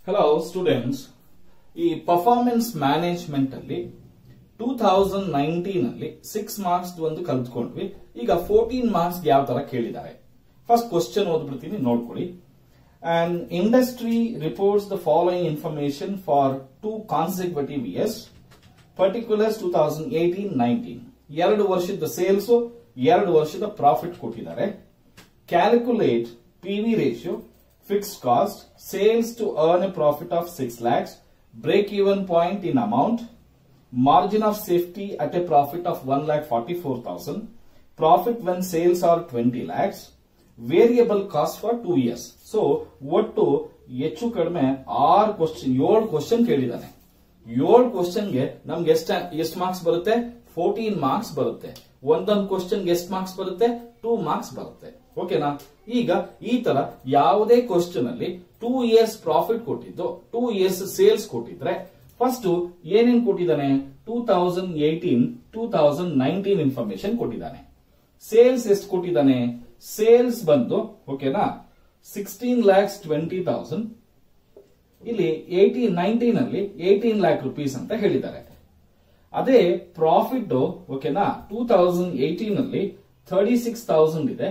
Hello students ಈ performance management ಅಲ್ಲಿ two thousand nineteen ಅಲ್ಲಿ ಸಿಕ್ಸ್ ಮಾರ್ಕ್ಸ್ ಒಂದು ಕಲ್ತ್ಕೊಂಡ್ವಿ ಈಗ ಫೋರ್ಟೀನ್ ಮಾರ್ಕ್ಸ್ ಯಾವ ತರ ಕೇಳಿದ್ದಾರೆ ಫಸ್ಟ್ ಕ್ವಶನ್ ಓದ್ಬಿಡ್ತೀನಿ ನೋಡ್ಕೊಳ್ಳಿ and industry reports the following information for two consecutive years particulars two thousand eighteen nineteen ಎರಡು ವರ್ಷದ ಸೇಲ್ಸ್ ಎರಡು ವರ್ಷದ ಪ್ರಾಫಿಟ್ ಕೊಟ್ಟಿದ್ದಾರೆ calculate PV ratio, fixed cost, sales to earn a profit of 6 lakhs, break even point in amount, margin of safety at a profit of 1 lakh 44,000, profit when sales are 20 lakhs, variable cost for 2 years. So, ಒಟ್ಟು ಹೆಚ್ಚು ಕಡಿಮೆ ಆರು question ಏಳು question ಕೇಳಿದಾನೆ ಏಳು ಕ್ವಶನ್ಗೆ ನಮ್ಗೆ ಎಷ್ಟ ಎಷ್ಟು ಮಾರ್ಕ್ಸ್ ಬರುತ್ತೆ ಫೋರ್ಟೀನ್ ಮಾರ್ಕ್ಸ್ ಬರುತ್ತೆ ಒಂದೊಂದು ಕ್ವಶನ್ಗೆ ಎಷ್ಟು ಮಾರ್ಕ್ಸ್ ಬರುತ್ತೆ ಟೂ ಮಾರ್ಕ್ಸ್ ಬರುತ್ತೆ ಓಕೆನಾ ಈಗ ಈ ತರ ಯಾವುದೇ ಕ್ವಶನ್ ಅಲ್ಲಿ ಟೂ ಇಯರ್ಸ್ ಪ್ರಾಫಿಟ್ ಕೊಟ್ಟಿದ್ದು ಟೂ ಇಯರ್ಸ್ ಸೇಲ್ಸ್ ಕೊಟ್ಟಿದ್ರೆ ಫಸ್ಟ್ ಏನೇನ್ ಕೊಟ್ಟಿದ್ದಾನೆ two thousand eighteen two thousand nineteen information ಕೊಟ್ಟಿದ್ದಾನೆ ಸೇಲ್ಸ್ ಎಷ್ಟು ಕೊಟ್ಟಿದ್ದಾನೆ ಸೇಲ್ಸ್ ಬಂದು ಓಕೆನಾ ಸಿಕ್ಸ್ಟೀನ್ ಲ್ಯಾಕ್ಸ್ ಟ್ವೆಂಟಿ ತೌಸಂಡ್ ಇಲ್ಲಿ ಏಟೀನ್ ನೈನ್ಟೀನ್ ಅಲ್ಲಿ ಏಟೀನ್ ಲ್ಯಾಕ್ ರುಪೀಸ್ ಅಂತ ಹೇಳಿದ್ದಾರೆ ಅದೇ ಪ್ರಾಫಿಟ್ ಓಕೆನಾ ಟೂ ತೌಸಂಡ್ ಏಟೀನ್ ಅಲ್ಲಿ ಥರ್ಟಿ ಸಿಕ್ಸ್ ತೌಸಂಡ್ ಇದೆ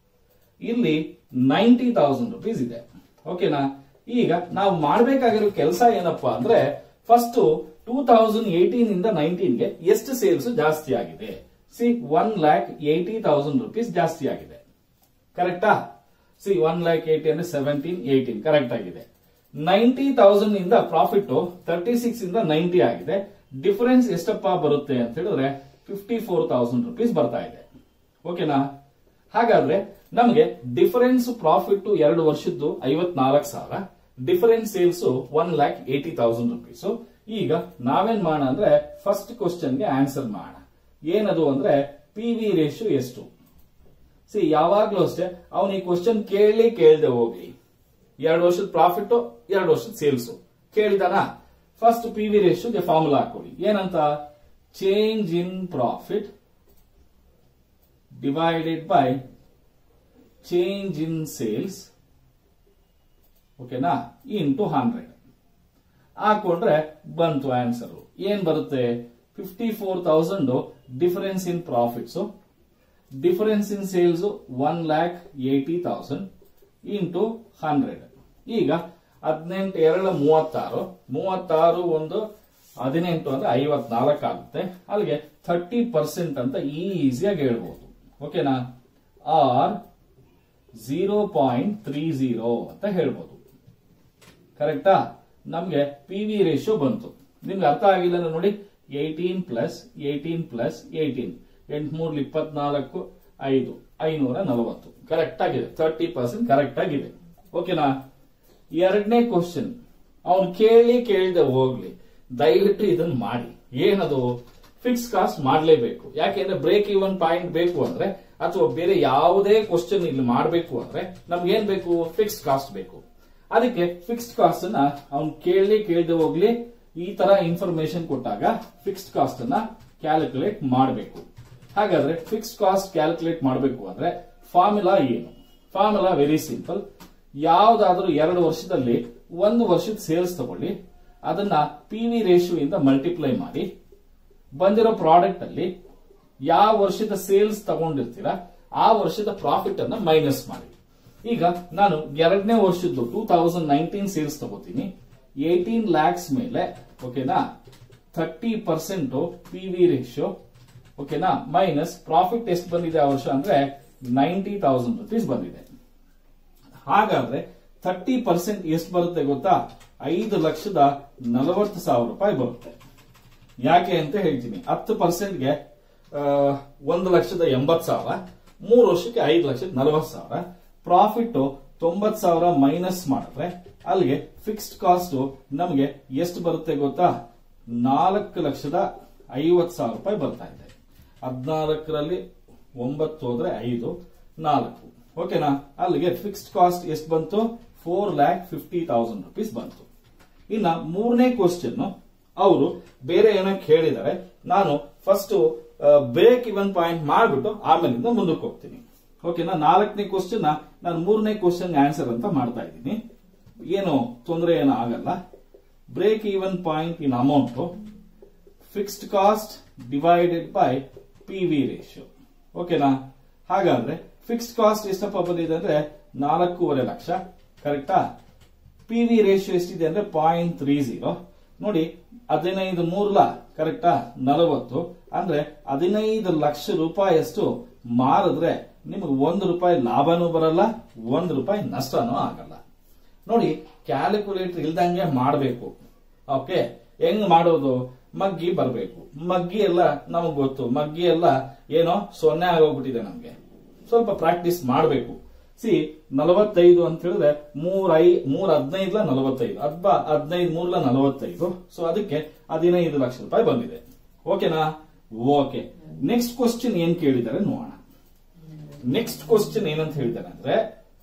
ಇಲ್ಲಿ ನೈಂಟಿ ತೌಸಂಡ್ ರುಪೀಸ್ ಇದೆ ಓಕೆನಾ ಈಗ ನಾವು ಮಾಡಬೇಕಾಗಿರೋ ಕೆಲಸ ಏನಪ್ಪಾ ಅಂದ್ರೆ ಫಸ್ಟ್ ಟೂ ತೌಸಂಡ್ ಏಟೀನ್ ಇಂದ ನೈನ್ಟೀನ್ಗೆ ಎಷ್ಟು ಸೇಲ್ಸ್ ಜಾಸ್ತಿ ಆಗಿದೆ see one lakh eighty thousand rupees ಜಾಸ್ತಿ ಆಗಿದೆ ಕರೆಕ್ಟಾ ಸಿ ಒನ್ ಲ್ಯಾಕ್ ಏಟಿ ಅಂದ್ರೆ ಸೆವೆಂಟೀನ್ ಏಟೀನ್ ಕರೆಕ್ಟ್ ಆಗಿದೆ ನೈಂಟಿ ತೌಸಂಡ್ ಇಂದ ಪ್ರಾಫಿಟ್ ತರ್ಟಿ ಸಿಕ್ಸ್ ಇಂದ ನೈಂಟಿ ಆಗಿದೆ ಡಿಫರೆನ್ಸ್ ಎಷ್ಟಪ್ಪ ಬರುತ್ತೆ ಅಂತ ಹೇಳಿದ್ರೆ ಫಿಫ್ಟಿ ಫೋರ್ ತೌಸಂಡ್ ರುಪೀಸ್ ಬರ್ತಾ ಇದೆ ಓಕೆನಾ ಹಾಗಾದ್ರೆ ನಮಗೆ ಡಿಫರೆನ್ಸ್ ಪ್ರಾಫಿಟ್ ಎರಡು ವರ್ಷದ್ದು ಐವತ್ನಾಲ್ಕು ಸಾವಿರ difference sales one lakh eighty thousand rupees ಈಗ ನಾವೇನ್ ಮಾಡೋಣ ಅಂದ್ರೆ ಫಸ್ಟ್ ಕ್ವಶನ್ಗೆ ಆನ್ಸರ್ ಮಾಡೋಣ ಏನದು ಅಂದ್ರೆ ಪಿ ವಿ ರೇಷಿಯೋ ಎಷ್ಟು ಸಿ ಯಾವಾಗ್ಲೂ ಅಷ್ಟೇ ಅವನು ಈ ಕ್ವಶನ್ ಕೇಳಿ ಕೇಳದೆ ಹೋಗ್ಲಿ ಎರಡು ವರ್ಷದ ಪ್ರಾಫಿಟ್ ಎರಡು ವರ್ಷದ ಸೇಲ್ಸ್ ಕೇಳಿದಾನ ಫಸ್ಟ್ ಪಿ ವಿ ರೇಷಿಯೋಗೆ ಫಾರ್ಮುಲಾ ಹಾಕೊಳ್ಳಿ ಏನಂತ change in profit divided by change in sales ಓಕೆನಾ ಇಂಟು ಹಂಡ್ರೆಡ್ ಹಾಕೊಂಡ್ರೆ ಬಂತು ಆನ್ಸರ್ ಏನ್ ಬರುತ್ತೆ fifty four thousand difference in profits difference in sales one lakh eighty thousand into hundred ಈಗ ಹದಿನೆಂಟು ಎರಡು ಮೂವತ್ತಾರು ಮೂವತ್ತಾರು ಒಂದು ಹದಿನೆಂಟು ಅಂದ್ರೆ ಐವತ್ನಾಲ್ಕು ಆಗುತ್ತೆ ಅಲ್ಲಿಗೆ ಥರ್ಟಿ ಪರ್ಸೆಂಟ್ ಅಂತ ಈಸಿಯಾಗಿ ಹೇಳ್ಬೋದು ಓಕೆನಾ or zero point three zero ಅಂತ ಹೇಳ್ಬೋದು ಕರೆಕ್ಟಾ ನಮ್ಗೆ ಪಿ ವಿ ರೇಷಿಯೋ ಬಂತು ನಿಮ್ಗೆ ಅರ್ಥ ಆಗಿಲ್ಲ ಅಂದ್ರೆ ನೋಡಿ eighteen plus eighteen plus eighteen ಎಂಟ್ಮೂರ್ ಇಪ್ಪತ್ನಾಲ್ಕು ಐದು ಐನೂರ ನಲವತ್ತು ಕರೆಕ್ಟ್ ಆಗಿದೆ ತರ್ಟಿ ಪರ್ಸೆಂಟ್ ಕರೆಕ್ಟ್ ಆಗಿದೆ ಓಕೆನಾ ಎರಡನೇ ಕ್ವಶನ್ ಅವನು ಕೇಳಿ ಕೇಳದೆ ಹೋಗ್ಲಿ ದಯವಿಟ್ಟು ಇದನ್ನ ಮಾಡಿ ಏನದು ಫಿಕ್ಸ್ ಕಾಸ್ಟ್ ಮಾಡಲೇಬೇಕು ಯಾಕೆಂದ್ರೆ ಬ್ರೇಕ್ ಇವನ್ ಪಾಯಿಂಟ್ ಬೇಕು ಅಂದ್ರೆ ಅಥವಾ ಬೇರೆ ಯಾವುದೇ ಕ್ವಶನ್ ಇಲ್ಲಿ ಮಾಡಬೇಕು ಅಂದ್ರೆ ನಮ್ಗೆ ಏನ್ ಬೇಕು ಫಿಕ್ಸ್ ಕಾಸ್ಟ್ ಬೇಕು ಅದಕ್ಕೆ ಫಿಕ್ಸ್ಡ್ ಕಾಸ್ಟ್ ಅನ್ನ ಅವ್ನು ಕೇಳಿ ಕೇಳದೆ ಹೋಗ್ಲಿ ಈ ತರ ಇನ್ಫಾರ್ಮೇಶನ್ ಕೊಟ್ಟಾಗ ಫಿಕ್ಸ್ಡ್ ಕಾಸ್ಟ್ ಅನ್ನ ಕ್ಯಾಲ್ಕುಲೇಟ್ ಮಾಡಬೇಕು ಹಾಗಾದ್ರೆ ಫಿಕ್ಸ್ಡ್ ಕಾಸ್ಟ್ ಕ್ಯಾಲ್ಕುಲೇಟ್ ಮಾಡಬೇಕು ಅಂದ್ರೆ ಫಾರ್ಮುಲಾ ಏನು ಫಾರ್ಮುಲಾ ವೆರಿ ಸಿಂಪಲ್ ಯಾವ್ದಾದ್ರೂ ಎರಡು ವರ್ಷದಲ್ಲಿ ಒಂದು ವರ್ಷದ ಸೇಲ್ಸ್ ತಗೊಳ್ಳಿ ಅದನ್ನ ಪಿ ವಿ ರೇಷಿಯೋ ಇಂದ ಮಲ್ಟಿಪ್ಲೈ ಮಾಡಿ ಬಂದಿರೋ ಪ್ರಾಡಕ್ಟ್ ಅಲ್ಲಿ ಯಾವ ವರ್ಷದ ಸೇಲ್ಸ್ ತಗೊಂಡಿರ್ತೀರಾ ಆ ವರ್ಷದ ಪ್ರಾಫಿಟ್ ಅನ್ನ ಮೈನಸ್ ಮಾಡಿ ಈಗ ನಾನು ಎರಡನೇ ವರ್ಷದ್ದು ಟೂ ತೌಸಂಡ್ ನೈನ್ಟೀನ್ ಸೇಲ್ಸ್ ತಗೋತೀನಿ ಏಟೀನ್ ಲ್ಯಾಕ್ಸ್ ಮೇಲೆ ಓಕೆನಾ thirty percent P V ratio ಓಕೆನಾ ಮೈನಸ್ ಪ್ರಾಫಿಟ್ ಎಷ್ಟು ಬಂದಿದೆ ಆ ವರ್ಷ ಅಂದ್ರೆ ನೈಂಟಿ ತೌಸಂಡ್ ರುಪೀಸ್ ಬಂದಿದೆ ಹಾಗಾದ್ರೆ ಥರ್ಟಿ ಪರ್ಸೆಂಟ್ ಎಷ್ಟು ಬರುತ್ತೆ ಗೊತ್ತಾ ಐದು ಲಕ್ಷದ ನಲವತ್ತು ಸಾವಿರ ರೂಪಾಯಿ ಬರುತ್ತೆ ಯಾಕೆ ಅಂತ ಹೇಳ್ತೀನಿ ಹತ್ತು ಪರ್ಸೆಂಟ್ಗೆ ಒಂದು ಲಕ್ಷದ ಎಂಬತ್ ಸಾವಿರ ಮೂರು ವರ್ಷಕ್ಕೆ ಐದು ಲಕ್ಷದ ನಲವತ್ತು ಸಾವಿರ ಪ್ರಾಫಿಟ್ ತೊಂಬತ್ ಸಾವಿರ ಮೈನಸ್ ಮಾಡಿದ್ರೆ ಅಲ್ಲಿಗೆ ಫಿಕ್ಸ್ಡ್ ಕಾಸ್ಟ್ ನಮಗೆ ಎಷ್ಟು ಬರುತ್ತೆ ಗೊತ್ತಾ ನಾಲ್ಕು ಲಕ್ಷದ ಐವತ್ ಸಾವಿರ ರೂಪಾಯಿ ಬರ್ತಾ ಇದೆ ಹದಿನಾಲ್ಕರಲ್ಲಿ ಒಂಬತ್ತು ಹೋದ್ರೆ ಐದು ನಾಲ್ಕು ಓಕೆನಾ ಅಲ್ಲಿಗೆ ಫಿಕ್ಸ್ಡ್ ಕಾಸ್ಟ್ ಎಷ್ಟು ಬಂತು four lakh fifty thousand rupees ಬಂತು ಇನ್ನ ಮೂರನೇ ಕ್ವಶನ್ ಅವರು ಬೇರೆ ಏನೋ ಕೇಳಿದ್ದಾರೆ ನಾನು ಫಸ್ಟ್ ಬ್ರೇಕ್ ಇವನ್ ಪಾಯಿಂಟ್ ಮಾಡ್ಬಿಟ್ಟು ಆಮೇಲಿಂದ ಮುಂದಕ್ಕೆ ಹೋಗ್ತೀನಿ ಓಕೆನಾ ನಾಲ್ಕನೇ ಕ್ವಶನ್ ನಾನು ಮೂರನೇ ಕ್ವಶನ್ ಆನ್ಸರ್ ಅಂತ ಮಾಡ್ತಾ ಇದ್ದೀನಿ ಏನು ತೊಂದರೆ ಏನೂ ಆಗಲ್ಲ break even point in amount fixed cost divided by P V ratio ಓಕೆನಾ ಹಾಗಾದ್ರೆ ಫಿಕ್ಸ್ಡ್ ಕಾಸ್ಟ್ ಎಷ್ಟಪ್ಪ ಬಂದಿದೆ ಅಂದ್ರೆ ನಾಲ್ಕೂವರೆ ಲಕ್ಷ ಕರೆಕ್ಟಾ ಪಿ ವಿ ರೇಷಿಯೋ ಎಷ್ಟಿದೆ ಅಂದ್ರೆ ಪಾಯಿಂಟ್ ತ್ರೀ ಜೀರೋ ನೋಡಿ ಹದಿನೈದು ಮೂರ್ಲ ಕರೆಕ್ಟಾ ನಲವತ್ತು ಅಂದ್ರೆ ಹದಿನೈದು ಲಕ್ಷ ರೂಪಾಯಿಯಷ್ಟು ಮಾರಿದ್ರೆ ನಿಮಗೆ ಒಂದು ರೂಪಾಯಿ ಲಾಭನೂ ಬರಲ್ಲ ಒಂದು ರೂಪಾಯಿ ನಷ್ಟನೂ ಆಗಲ್ಲ ನೋಡಿ ಕ್ಯಾಲ್ಕುಲೇಟರ್ ಇಲ್ದಂಗೆ ಮಾಡಬೇಕು ಓಕೆ ಹೆಂಗ್ ಮಾಡೋದು ಮಗ್ಗಿ ಬರಬೇಕು ಮಗ್ಗಿ ಎಲ್ಲ ನಮಗ್ ಗೊತ್ತು ಮಗ್ಗಿ ಎಲ್ಲ ಏನೋ ಸೊನ್ನೆ ಆಗೋಗ್ಬಿಟ್ಟಿದೆ ನಮ್ಗೆ ಸ್ವಲ್ಪ ಪ್ರಾಕ್ಟೀಸ್ ಮಾಡಬೇಕು ಸಿ ನಲವತ್ತೈದು ಅಂತ ಹೇಳಿದ್ರೆ ಮೂರ್ ಐ ಮೂರ್ ಹದಿನೈದ್ಲ ನಲವತ್ತೈದು ಹದ್ಬ ಹದಿನೈದು ಮೂರ್ಲ ನಲವತ್ತೈದು ಸೊ ಅದಕ್ಕೆ ಹದಿನೈದು ಲಕ್ಷ ರೂಪಾಯಿ ಬಂದಿದೆ ಓಕೆನಾ ಓಕೆ ನೆಕ್ಸ್ಟ್ ಕ್ವಶನ್ ಏನ್ ಕೇಳಿದ್ದಾರೆ ನೋಡೋಣ ನೆಕ್ಸ್ಟ್ ಕ್ವಶನ್ ಏನಂತ ಹೇಳಿದ್ದಾರೆ ಅಂದ್ರೆ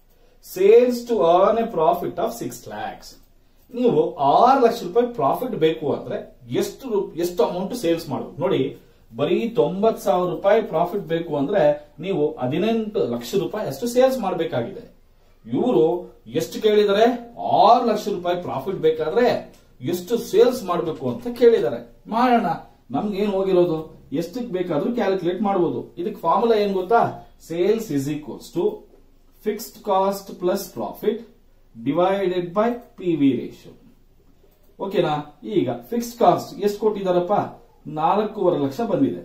sales to earn a profit of six lakhs ನೀವು ಆರು ಲಕ್ಷ ರೂಪಾಯಿ ಪ್ರಾಫಿಟ್ ಬೇಕು ಅಂದ್ರೆ ಎಷ್ಟು ರೂ- ಎಷ್ಟು ಅಮೌಂಟ್ ಸೇಲ್ಸ್ ಮಾಡಬೇಕು ನೋಡಿ ಬರೀ ತೊಂಬತ್ ಸಾವಿರ ರೂಪಾಯಿ ಪ್ರಾಫಿಟ್ ಬೇಕು ಅಂದ್ರೆ ನೀವು ಹದಿನೆಂಟು ಲಕ್ಷ ರೂಪಾಯಿ ಅಷ್ಟು ಸೇಲ್ಸ್ ಮಾಡಬೇಕಾಗಿದೆ ಇವರು ಎಷ್ಟು ಕೇಳಿದ್ದಾರೆ ಆರು ಲಕ್ಷ ರೂಪಾಯಿ ಪ್ರಾಫಿಟ್ ಬೇಕಾದ್ರೆ ಎಷ್ಟು ಸೇಲ್ಸ್ ಮಾಡಬೇಕು ಅಂತ ಕೇಳಿದ್ದಾರೆ ಮಾಡೋಣ ನಮ್ಗೆ ಏನ್ ಹೋಗಿರೋದು ಎಷ್ಟಕ್ಕೆ ಬೇಕಾದ್ರೂ ಕ್ಯಾಲ್ಕುಲೇಟ್ ಮಾಡಬಹುದು ಇದಕ್ಕೆ ಫಾರ್ಮುಲಾ ಏನ್ ಗೊತ್ತಾ sales is equals to fixed cost plus profit divided by P V ratio ಓಕೆನಾ ಈಗ ಫಿಕ್ಸ್ಡ್ ಕಾಸ್ಟ್ ಎಷ್ಟು ಕೊಟ್ಟಿದಾರಪ್ಪ ನಾಲ್ಕೂವರೆ ಲಕ್ಷ ಬಂದಿದೆ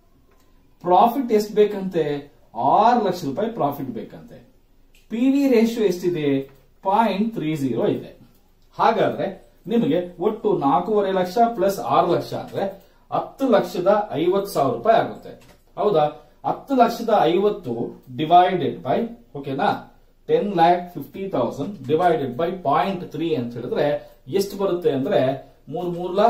ಪ್ರಾಫಿಟ್ ಎಷ್ಟು ಬೇಕಂತೆ ಆರು ಲಕ್ಷ ರೂಪಾಯಿ ಪ್ರಾಫಿಟ್ ಬೇಕಂತೆ ಪಿ ವಿ ರೇಷಿಯೋ ಎಷ್ಟಿದೆ ಪಾಯಿಂಟ್ ತ್ರೀ ಜೀರೋ ಇದೆ ಹಾಗಾದ್ರೆ ನಿಮಗೆ ಒಟ್ಟು ನಾಲ್ಕೂವರೆ ಲಕ್ಷ ಪ್ಲಸ್ ಆರು ಲಕ್ಷ ಅಂದ್ರೆ ಹತ್ತು ಲಕ್ಷದ ಐವತ್ತು ಸಾವಿರ ರೂಪಾಯಿ ಆಗುತ್ತೆ ಹೌದಾ ಹತ್ತು ಲಕ್ಷದ ಐವತ್ತು ಡಿವೈಡೆಡ್ ಬೈ ಓಕೆನಾ ten lakh fifty thousand divided by point three ಅಂತ ಹೇಳಿದ್ರೆ ಎಷ್ಟು ಬರುತ್ತೆ ಅಂದ್ರೆ ಮೂರ್ ಮೂರ್ಲ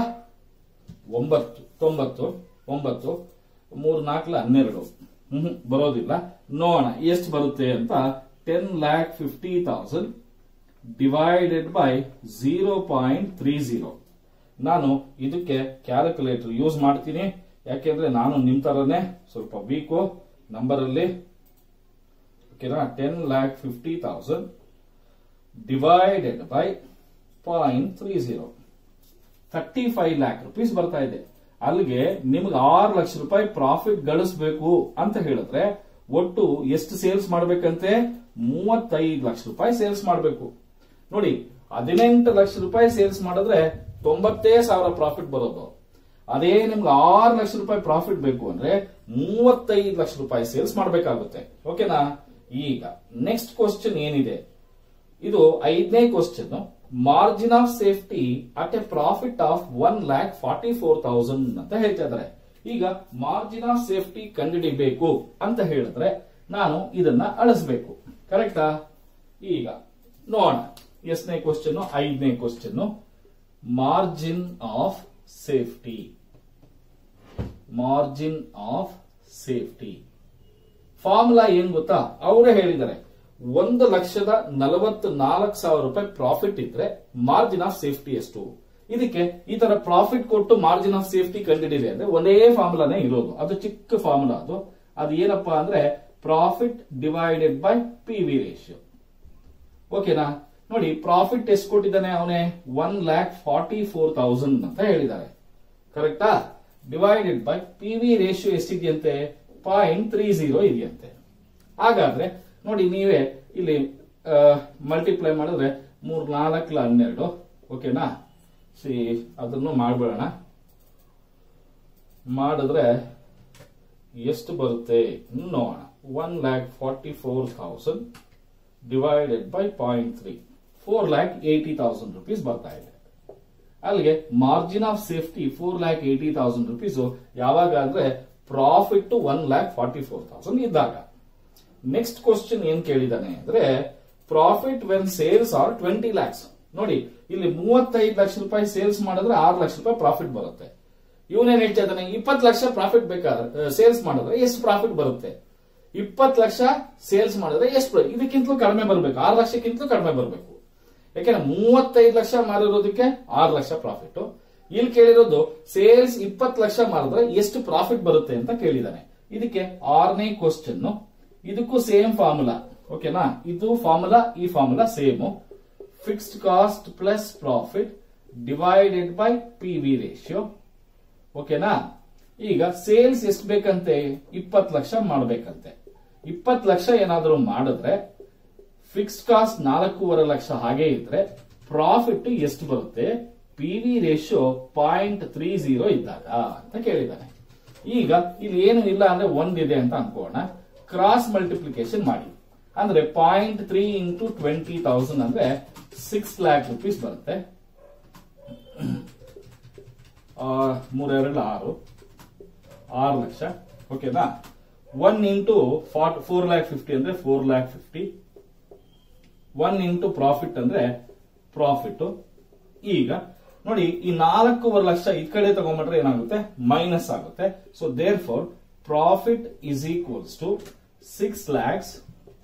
ಒಂಬತ್ತು ತೊಂಬತ್ತು ಒಂಬತ್ತು ಮೂರ್ ನಾಲ್ಕಲ ಹನ್ನೆರಡು ಹ್ಮ್ ಬರೋದಿಲ್ಲ ನೋಡೋಣ ಎಷ್ಟು ಬರುತ್ತೆ ಅಂತ ten lakh fifty thousand divided by zero point three zero ನಾನು ಇದಕ್ಕೆ ಕ್ಯಾಲ್ಕುಲೇಟರ್ ಯೂಸ್ ಮಾಡ್ತೀನಿ ಯಾಕೆಂದ್ರೆ ನಾನು ನಿಮ್ ತರನೇ ಸ್ವಲ್ಪ ವೀಕು ನಂಬರ್ ಅಲ್ಲಿ ಓಕೆನಾ ten lakh fifty thousand divided by point three zero thirty five lakh rupees ಬರ್ತಾ ಇದೆ ಅಲ್ಲಿಗೆ ನಿಮ್ಗೆ ಆರು ಲಕ್ಷ ರೂಪಾಯಿ ಪ್ರಾಫಿಟ್ ಗಳಿಸಬೇಕು ಅಂತ ಹೇಳಿದ್ರೆ ಒಟ್ಟು ಎಷ್ಟು ಸೇಲ್ಸ್ ಮಾಡ್ಬೇಕಂತೆ ಮೂವತ್ತೈದು ಲಕ್ಷ ರೂಪಾಯಿ ಸೇಲ್ಸ್ ಮಾಡಬೇಕು ನೋಡಿ ಹದಿನೆಂಟು ಲಕ್ಷ ರೂಪಾಯಿ ಸೇಲ್ಸ್ ಮಾಡಿದ್ರೆ ತೊಂಬತ್ತೇ ಸಾವಿರ ಪ್ರಾಫಿಟ್ ಬರೋದು ಅದೇ ನಿಮ್ಗೆ ಆರು ಲಕ್ಷ ರೂಪಾಯಿ ಪ್ರಾಫಿಟ್ ಬೇಕು ಅಂದ್ರೆ ಮೂವತ್ತೈದು ಲಕ್ಷ ರೂಪಾಯಿ ಸೇಲ್ಸ್ ಮಾಡಬೇಕಾಗುತ್ತೆ ಓಕೆನಾ ಈಗ ನೆಕ್ಸ್ಟ್ ಕ್ವಶನ್ ಏನಿದೆ ಇದು ಐದನೇ question margin of safety at a profit of one lakh forty four thousand ಅಂತ ಹೇಳ್ತಾ ಇದ್ದಾರೆ ಈಗ ಮಾರ್ಜಿನ್ ಆಫ್ ಸೇಫ್ಟಿ ಕಂಡುಹಿಡಿಬೇಕು ಅಂತ ಹೇಳಿದ್ರೆ ನಾನು ಇದನ್ನ ಅಳಿಸ್ಬೇಕು ಕರೆಕ್ಟಾ ಈಗ ನೋಡೋಣ ಎಷ್ಟನೇ ಕ್ವಶನ್ ಐದನೇ question margin of safety margin of safety formula ಏನ್ ಗೊತ್ತಾ ಅವರೇ ಹೇಳಿದ್ದಾರೆ ಒಂದು ಲಕ್ಷದ ನಲವತ್ತು ನಾಲ್ಕು ಸಾವಿರ ರೂಪಾಯಿ ಪ್ರಾಫಿಟ್ ಇದ್ರೆ ಮಾರ್ಜಿನ್ ಆಫ್ ಸೇಫ್ಟಿ ಎಷ್ಟು ಇದಕ್ಕೆ ಈ ತರ ಪ್ರಾಫಿಟ್ ಕೊಟ್ಟು ಮಾರ್ಜಿನ್ ಆಫ್ ಸೇಫ್ಟಿ ಕಂಡಿಡಿದೆ ಅಂದ್ರೆ ಒಂದೇ ಫಾರ್ಮುಲಾನೇ ಇರೋದು ಅದು ಚಿಕ್ಕ ಫಾರ್ಮುಲಾ ಅದು ಅದು ಏನಪ್ಪಾ ಅಂದ್ರೆ profit divided by P V ratio ಓಕೆನಾ ನೋಡಿ ಪ್ರಾಫಿಟ್ ಎಷ್ಟು ಕೊಟ್ಟಿದ್ದಾನೆ ಅವನೇ one lakh forty four thousand ಅಂತ ಹೇಳಿದ್ದಾರೆ ಕರೆಕ್ಟಾ divided by P V ratio ಎಷ್ಟಿದೆಯಂತೆ ಪಾಯಿಂಟ್ ತ್ರೀ ಜೀರೋ ಇದೆಯಂತೆ ಹಾಗಾದ್ರೆ ನೋಡಿ ನೀವೇ ಇಲ್ಲಿ ಮಲ್ಟಿಪ್ಲೈ ಮಾಡಿದ್ರೆ ಮೂರ್ ನಾಲ್ಕಲ ಹನ್ನೆರಡು ಓಕೆನಾ ಸಿ ಅದನ್ನು ಮಾಡ್ಬಿಡೋಣ ಮಾಡಿದ್ರೆ ಎಷ್ಟು ಬರುತ್ತೆ ನೋಡೋಣ one lakh forty four thousand divided by point three four lakh eighty thousand rupees ಬರ್ತಾ ಇದೆ ಅಲ್ಲಿಗೆ margin of safety four lakh eighty thousand rupees ಯಾವಾಗ ಅಂದ್ರೆ profit one lakh forty four thousand ಇದ್ದಾಗ ನೆಕ್ಸ್ಟ್ ಕ್ವಶನ್ ಏನ್ ಕೇಳಿದಾನೆ ಅಂದ್ರೆ profit when sales are twenty lakhs ನೋಡಿ ಇಲ್ಲಿ ಮೂವತ್ತೈದು ಲಕ್ಷ ರೂಪಾಯಿ ಸೇಲ್ಸ್ ಮಾಡಿದ್ರೆ ಆರು ಲಕ್ಷ ರೂಪಾಯಿ ಪ್ರಾಫಿಟ್ ಬರುತ್ತೆ ಇವನೇನ್ ಹೇಳ್ತಾ ಇದ್ದಾನೆ ಇಪ್ಪತ್ತು ಲಕ್ಷ ಪ್ರಾಫಿಟ್ ಬೇಕಾದ್ರೆ ಸೇಲ್ಸ್ ಮಾಡಿದ್ರೆ ಎಷ್ಟು ಪ್ರಾಫಿಟ್ ಬರುತ್ತೆ ಇಪ್ಪತ್ತು ಲಕ್ಷ ಸೇಲ್ಸ್ ಮಾಡಿದ್ರೆ ಎಷ್ಟು ಬರುತ್ತೆ? ಇದಕ್ಕಿಂತಲೂ ಕಡಿಮೆ ಬರಬೇಕು ಆರು ಲಕ್ಷಕ್ಕಿಂತಲೂ ಕಡಿಮೆ ಬರಬೇಕು ಯಾಕೆಂದ್ರೆ ಮೂವತ್ತೈದು ಲಕ್ಷ ಮಾರಿರೋದಕ್ಕೆ ಆರು ಲಕ್ಷ ಪ್ರಾಫಿಟ್ ಇಲ್ಲಿ ಕೇಳಿರೋದು ಸೇಲ್ಸ್ ಇಪ್ಪತ್ತು ಲಕ್ಷ ಮಾರಿದ್ರೆ ಎಷ್ಟು ಪ್ರಾಫಿಟ್ ಬರುತ್ತೆ ಅಂತ ಕೇಳಿದಾನೆ ಇದಕ್ಕೆ ಆರನೇ ಕ್ವಶನ್ ಇದಕ್ಕೂ ಸೇಮ್ ಫಾರ್ಮುಲಾ ಓಕೆನಾ ಇದು ಫಾರ್ಮುಲಾ ಈ formula same fixed cost plus profit divided by P V ratio ಓಕೆನಾ ಈಗ ಸೇಲ್ಸ್ ಎಷ್ಟು ಬೇಕಂತೆ ಇಪ್ಪತ್ತು ಲಕ್ಷ ಮಾಡಬೇಕಂತೆ ಇಪ್ಪತ್ತು ಲಕ್ಷ ಏನಾದರೂ ಮಾಡಿದ್ರೆ ಫಿಕ್ಸ್ಡ್ ಕಾಸ್ಟ್ ನಾಲ್ಕೂವರೆ ಲಕ್ಷ ಹಾಗೆ ಇದ್ರೆ ಪ್ರಾಫಿಟ್ ಎಷ್ಟು ಬರುತ್ತೆ P V ratio point three zero ಇದ್ದಾಗ ಅಂತ ಕೇಳಿದ್ದಾನೆ ಈಗ ಇಲ್ಲಿ ಏನು ಇಲ್ಲ ಅಂದ್ರೆ ಒಂದಿದೆ ಅಂತ ಅನ್ಕೋಣ ಕ್ರಾಸ್ ಮಲ್ಟಿಪ್ಲಿಕೇಶನ್ ಮಾಡಿ ಅಂದ್ರೆ point three into twenty thousand ಅಂದ್ರೆ ಸಿಕ್ಸ್ ಲ್ಯಾಕ್ ರುಪೀಸ್ ಬರುತ್ತೆ ಆ, ಮೂರೆರಡು ಆರು ಆರು ಲಕ್ಷ ಓಕೆನಾ one into forty four lakh fifty ಅಂದ್ರೆ four lakh fifty one into profit ಅಂದ್ರೆ ಪ್ರಾಫಿಟ್ ಈಗ ನೋಡಿ ಈ ನಾಲ್ಕೂವರೆ ಲಕ್ಷ ಈ ಕಡೆ ತಗೊಂಡ್ಬಿಟ್ರೆ ಏನಾಗುತ್ತೆ ಮೈನಸ್ ಆಗುತ್ತೆ so therefore profit is equals to six lakhs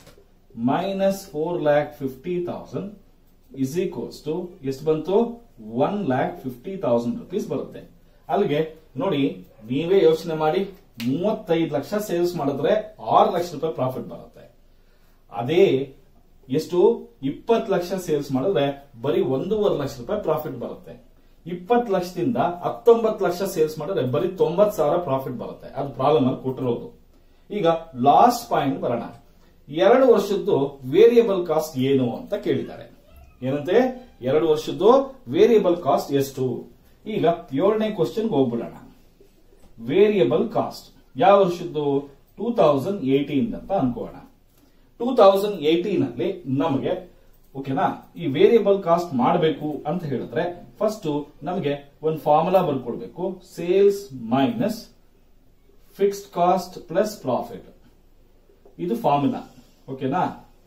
minus four lakh fifty thousand is equals to ಎಷ್ಟು ಬಂತು one lakh fifty thousand rupees ಬರುತ್ತೆ ಅಲ್ಲಿಗೆ ನೋಡಿ ನೀವೇ ಯೋಚನೆ ಮಾಡಿ ಮೂವತ್ತೈದು ಲಕ್ಷ ಸೇಲ್ಸ್ ಮಾಡಿದ್ರೆ ಆರು ಲಕ್ಷ ರೂಪಾಯಿ ಪ್ರಾಫಿಟ್ ಬರುತ್ತೆ ಅದೇ ಎಷ್ಟು ಇಪ್ಪತ್ತು ಲಕ್ಷ ಸೇಲ್ಸ್ ಮಾಡಿದ್ರೆ ಬರೀ ಒಂದೂವರೆ ಲಕ್ಷ ರೂಪಾಯಿ ಪ್ರಾಫಿಟ್ ಬರುತ್ತೆ ಇಪ್ಪತ್ತು ಲಕ್ಷದಿಂದ ಹತ್ತೊಂಬತ್ತು ಲಕ್ಷ ಸೇಲ್ಸ್ ಮಾಡಿದ್ರೆ ಬರೀ ತೊಂಬತ್ ಸಾವಿರ ಪ್ರಾಫಿಟ್ ಬರುತ್ತೆ ಅದು ಪ್ರಾಬ್ಲಮ್ ಅಲ್ಲಿ ಕೊಟ್ಟಿರೋದು ಈಗ ಲಾಸ್ಟ್ ಪಾಯಿಂಟ್ ಬರೋಣ ಎರಡು ವರ್ಷದ್ದು ವೇರಿಯಬಲ್ ಕಾಸ್ಟ್ ಏನು ಅಂತ ಕೇಳಿದ್ದಾರೆ ಏನಂತೆ ಎರಡು ವರ್ಷದ್ದು ವೇರಿಯಬಲ್ ಕಾಸ್ಟ್ ಎಷ್ಟು ಈಗ ಏಳನೇ ಕ್ವಶನ್ ಹೋಗ್ಬಿಡೋಣ ವೇರಿಯಬಲ್ ಕಾಸ್ಟ್ ಯಾವ ವರ್ಷದ್ದು ಟೂ ತೌಸಂಡ್ ಏಟೀನ್ ಅಂತ ಅನ್ಕೋಣ ಟೂ ತೌಸಂಡ್ ಏಟೀನ್ ಅಲ್ಲಿ ನಮಗೆ ಓಕೆನಾ ಈ ವೇರಿಯಬಲ್ ಕಾಸ್ಟ್ ಮಾಡಬೇಕು ಅಂತ ಹೇಳಿದ್ರೆ ಫಸ್ಟ್ ನಮಗೆ ಒಂದು ಫಾರ್ಮುಲಾ ಬರ್ಕೊಡ್ಬೇಕು sales minus fixed cost plus profit ಇದು ಫಾರ್ಮುಲಾ ಓಕೆನಾ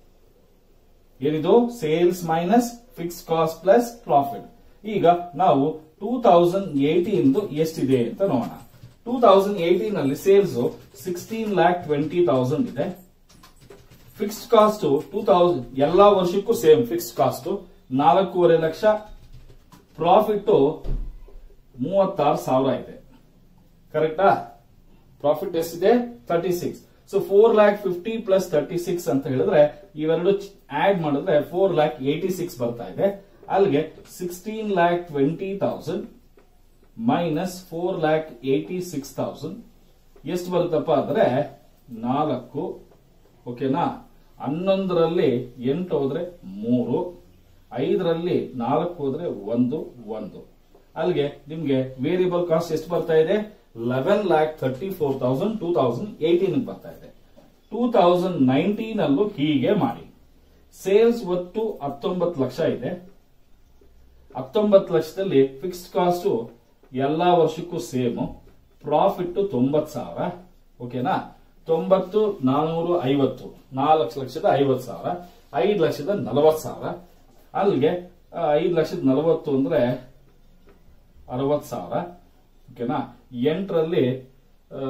ಏನಿದು sales minus fix cost plus profit ಈಗ ನಾವು ಟೂ ತೌಸಂಡ್ ಏಟೀನ್ ಎಷ್ಟಿದೆ ಅಂತ ನೋಡೋಣ ಟೂ ತೌಸಂಡ್ ಏಟೀನ್ ಅಲ್ಲಿ sales sixteen lakh twenty thousand ಇದೆ ಫಿಕ್ಸ್ಡ್ ಕಾಸ್ಟ್ ಟೂ ತೌಸಂಡ್ ಎಲ್ಲಾ ವರ್ಷಕ್ಕೂ ಸೇಮ್ ಫಿಕ್ಸ್ಡ್ ಕಾಸ್ಟ್ ನಾಲ್ಕೂವರೆ ಲಕ್ಷ ಪ್ರಾಫಿಟ್ ಮೂವತ್ತಾರು ಸಾವಿರ ಇದೆ ಕರೆಕ್ಟಾ ಪ್ರಾಫಿಟ್ ಎಷ್ಟಿದೆ thirty six so four lakh fifty plus thirty six ಅಂತ ಹೇಳಿದ್ರೆ ಇವೆರಡು ಆಡ್ ಮಾಡಿದ್ರೆ ಫೋರ್ ಲ್ಯಾಕ್ ಏಟಿ ಸಿಕ್ಸ್ ಬರ್ತಾ ಇದೆ ಅಲ್ಲಿಗೆ sixteen lakh twenty thousand minus four lakh eighty six thousand ಎಷ್ಟು ಬರುತ್ತಪ್ಪ ಅಂದ್ರೆ ನಾಲ್ಕು ಓಕೆನಾ ಹನ್ನೊಂದರಲ್ಲಿ ಎಂಟು ಹೋದ್ರೆ ಮೂರು ಐದರಲ್ಲಿ ನಾಲ್ಕು ಹೋದ್ರೆ ಒಂದು ಒಂದು ಅಲ್ಲಿಗೆ ನಿಮ್ಗೆ ವೇರಿಯಬಲ್ ಕಾಸ್ಟ್ ಎಷ್ಟು ಬರ್ತಾ ಇದೆ eleven lakh thirty four thousand two thousand eighteen ಬರ್ತಾ ಇದೆ ಟೂ ತೌಸಂಡ್ ನೈನ್ಟೀನ್ ಅಲ್ಲೂ ಹೀಗೆ ಮಾಡಿ ಸೇಲ್ಸ್ ಒಟ್ಟು ಹತ್ತೊಂಬತ್ತು ಲಕ್ಷ ಇದೆ ಹತ್ತೊಂಬತ್ತು ಲಕ್ಷದಲ್ಲಿ ಫಿಕ್ಸ್ಡ್ ಕಾಸ್ಟ್ ಎಲ್ಲಾ ವರ್ಷಕ್ಕೂ ಸೇಮ್ ಪ್ರಾಫಿಟ್ ತೊಂಬತ್ ಸಾವಿರ ಓಕೆನಾ ತೊಂಬತ್ತು ನಾನೂರು ಐವತ್ತು ನಾಲ್ಕು ಲಕ್ಷದ ಐವತ್ತು ಸಾವಿರ ಐದು ಲಕ್ಷದ ನಲವತ್ತು ಸಾವಿರ ಅಲ್ಲಿಗೆ ಆ, ಐದು ಲಕ್ಷದ ನಲವತ್ತು ಅಂದ್ರೆ ಅರವತ್ತು ಸಾವಿರ ಓಕೆನಾ ಎಂಟರಲ್ಲಿ ಆ,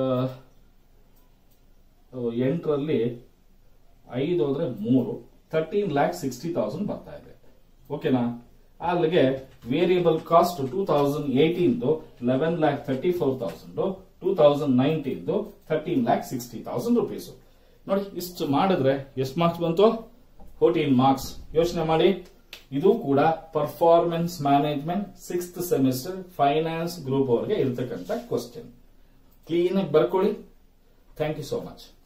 ಎಂಟರಲ್ಲಿ ಐದು ಹೋದ್ರೆ ಮೂರು ತರ್ಟೀನ್ ಲ್ಯಾಕ್ ಸಿಕ್ಸ್ಟಿ ತೌಸಂಡ್ ಬರ್ತಾ ಇದೆ ಓಕೆನಾ ಅಲ್ಲಿಗೆ ವೇರಿಯಬಲ್ ಕಾಸ್ಟ್ ಟೂ ತೌಸಂಡ್ ಏಟೀನ್ದು eleven lakh thirty four thousand two thousand ನೈನ್ಟೀನ್ದು thirteen lakh sixty thousand rupees ನೋಡಿ ಇಷ್ಟು ಮಾಡಿದ್ರೆ ಎಷ್ಟು ಮಾರ್ಕ್ಸ್ ಬಂತು ಫೋರ್ಟೀನ್ ಮಾರ್ಕ್ಸ್ ಯೋಚನೆ ಮಾಡಿ ಇದು ಕೂಡ performance management sixth semester finance group ಅವರಿಗೆ ಇರತಕ್ಕಂತ ಕ್ವಶನ್ ಕ್ಲೀನ್ ಆಗಿ ಬರ್ಕೊಳ್ಳಿ ಥ್ಯಾಂಕ್ ಯು ಸೋ ಮಚ್